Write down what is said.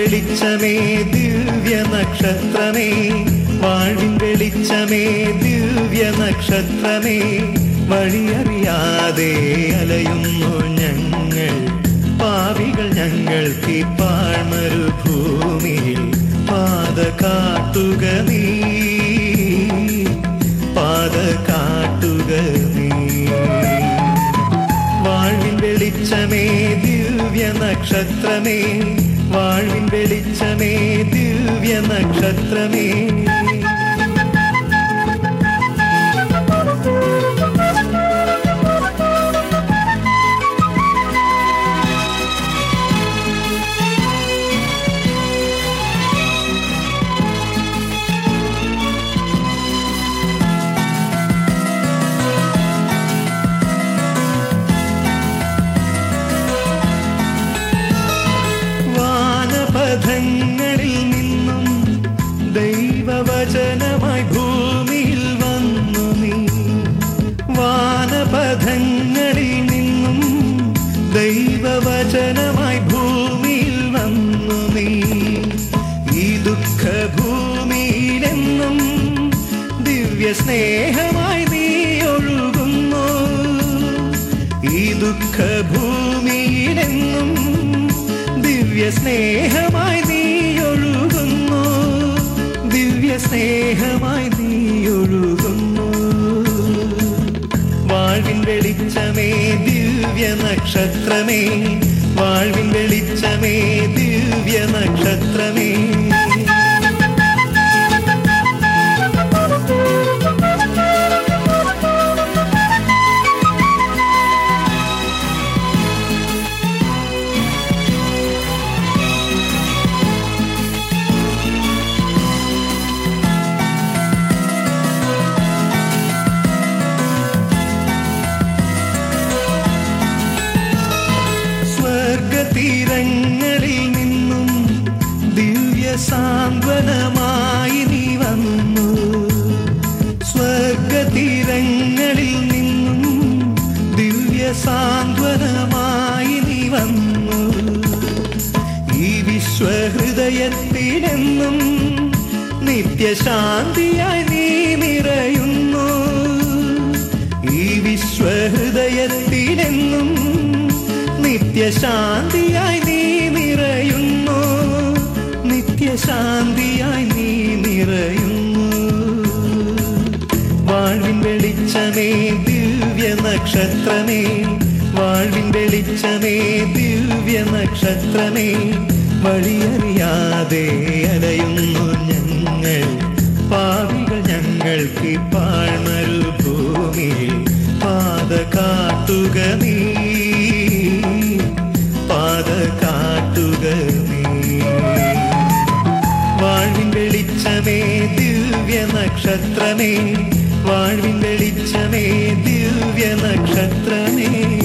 വെളിച്ചമേ ദിവ്യ നക്ഷത്രമേ വാഴ്വിൻ വെളിച്ചമേ ദിവ്യ നക്ഷത്രമേ വഴിയറിയാതെ അലയുന്നു ഞങ്ങൾ പാവികൾ ഞങ്ങൾക്ക് ഈ പാഴ്മരുഭൂമിയിൽ പാത കാട്ടുക നീ പാത കാട്ടുക നീ വാഴ്വിൻ വെളിച്ചമേ ദിവ്യ നക്ഷത്രമേ വാഴ്വിൻ വെളിച്ചമേ ദിവ്യ നക്ഷത്രമേ വാനപഥങ്ങളിൽ നിന്നും ദൈവവചനമായി ഭൂമിയിൽ വന്നു നീ വാനപഥങ്ങളിൽ നിന്നും ദൈവവചനമായി ഭൂമിയിൽ വന്നു നീ ഈ ദുഃഖഭൂമിയിലെന്നും ദിവ്യ സ്നേഹമായി നീ ഒഴുകുന്നു ഈ ദുഃഖഭൂമിയിലെന്നും ദിവ്യ സ്നേഹമായി നീ ഒഴുകുന്നു ദിവ്യ സ്നേഹമായി നീ ഒഴുകുന്നു വാഴ്വിൻ വെളിച്ചമേ ദിവ്യ നക്ഷത്രമേ വാഴ്വിൻ വെളിച്ചമേ ദിവ്യ നക്ഷത്രമേ സ്വർഗതീരങ്ങളിൽ നിന്നും ദിവ്യ സാന്ത്വനമായി നീ വന്നു സ്വർഗതീരങ്ങളിൽ നിന്നും ദിവ്യ സാന്ത്വനമായി നീ വന്നു ഈ വിശ്വഹൃദയത്തിലെന്നും നിത്യശാന്തിയായി നീ നിറയുന്നു ഈ വിശ്വഹൃദയത്തിലെന്നും നിത്യശാന്തിയായി നീ നിറയുന്നു നിത്യശാന്തിയായി നീ നിറയുന്നു വാഴ്വിൻ വെളിച്ചമേ ദിവ്യ നക്ഷത്രമേ വാഴ്വിൻ വെളിച്ചമേ ദിവ്യ നക്ഷത്രമേ വഴിയറിയാതെ അലയുന്നു ഞങ്ങൾ പാവികൾ ഞങ്ങൾക്ക് പാഴ്മരുഭൂമിയിൽ പാത കാട്ടുക നീ പാത കാട്ടുക നീ വാഴ്വിൻ വെളിച്ചമേ ദിവ്യ നക്ഷത്രമേ വാഴ്വിൻ വെളിച്ചമേ ദിവ്യ നക്ഷത്രമേ